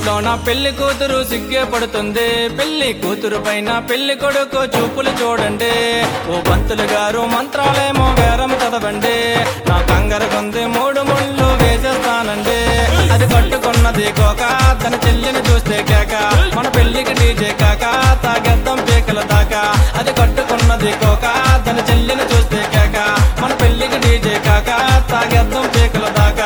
పందిట్లో నా పెళ్లి కూతురు సిగ్గే పడుతుంది పెళ్లి కూతురు పైన పెళ్లి కొడుకు చూపులు చూడండి ఓ పంతులు గారు మంత్రాలేమో వేరం చదవండి నా కంగరగుంది మూడు ముళ్ళు వేసేస్తానండి అది కట్టుకున్నది కోక తన చెల్లిని చూస్తే కేక మన పెళ్లికి డీజే కాక తాగెద్దం పీకల దాకా అది కట్టుకున్నది కోక తన చెల్లిని చూస్తే కేక మన పెళ్లికి డీజే కాక తాగెద్దం పీకల దాకా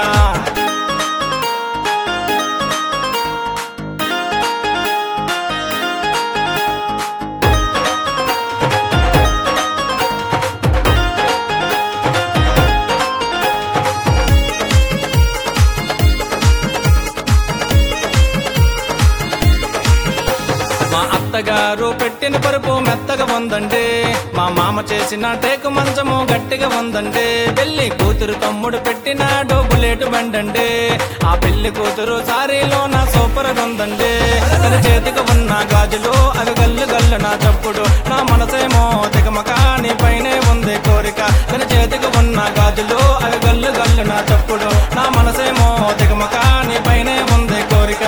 మా అత్తగారు పెట్టిన పరుపు మెత్తగా ఉందండి మా మామ చేసిన టేకు మంచము గట్టిగా ఉందండి పెళ్లి కూతురు తమ్ముడు పెట్టిన డోబులేటు బండండి ఆ పెళ్లి కూతురు సారీలో నా సూపర్ ఉందండి తన చేతికి ఉన్న గాజులు అవి గల్లు గల్లు నా చప్పుడు నా మనసేమో తికమక నీ పైనే ఉంది కోరిక తన చేతికి ఉన్న గాజులు అవి గల్లు గల్లు నా చప్పుడు నా మనసేమో తికమక నీ పైనే ఉంది కోరిక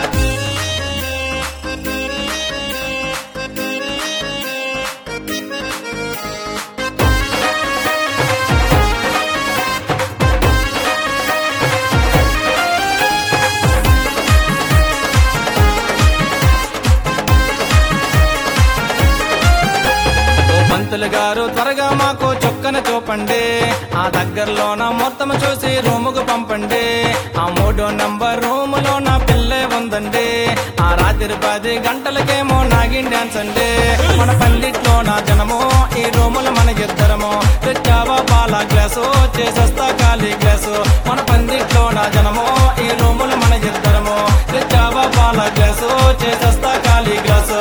ఓ పంతులు గారు త్వరగా మాకు చొక్కన చూపండి ఆ దగ్గరలోన మొత్తం చూసి రూముకు పంపండి ఆ మూడో నంబర్ రూములో నా పిల్లే ఉందండి ఆ రాత్రి పది గంటలకేమో నాగిన్ డాన్స్ అండి మన పండిట్లో నా జనము ఈ రూములు మన ఇద్దరము తెచ్చావా పాల గ్లాసు చేసేస్తా ఖాళీ గ్లాసు మన పందిట్లో నా జనము ఈ రూములు మన ఇద్దరము తెచ్చావా పాల గ్లాసు చేసేస్తా ఖాళీ గ్లాసు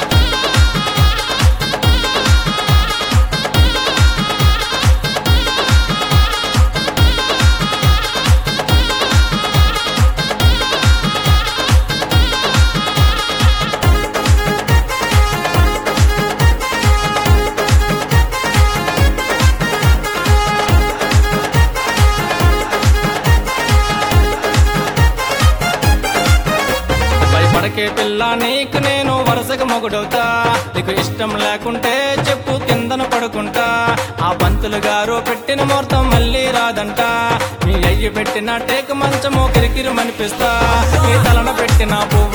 భయపడకే పిల్ల నీకు నేను వరుసగా మొగుడవుతా నీకు ఇష్టం లేకుంటే చెప్పు కిందన పడుకుంటా ఆ పంతులు గారు పెట్టిన ముహూర్తం మళ్ళీ రాదంట మీ అయ్యి పెట్టిన టేకు మంచము కిరికిరి మనిపిస్తా నీ తలన పెట్టిన పువ్వు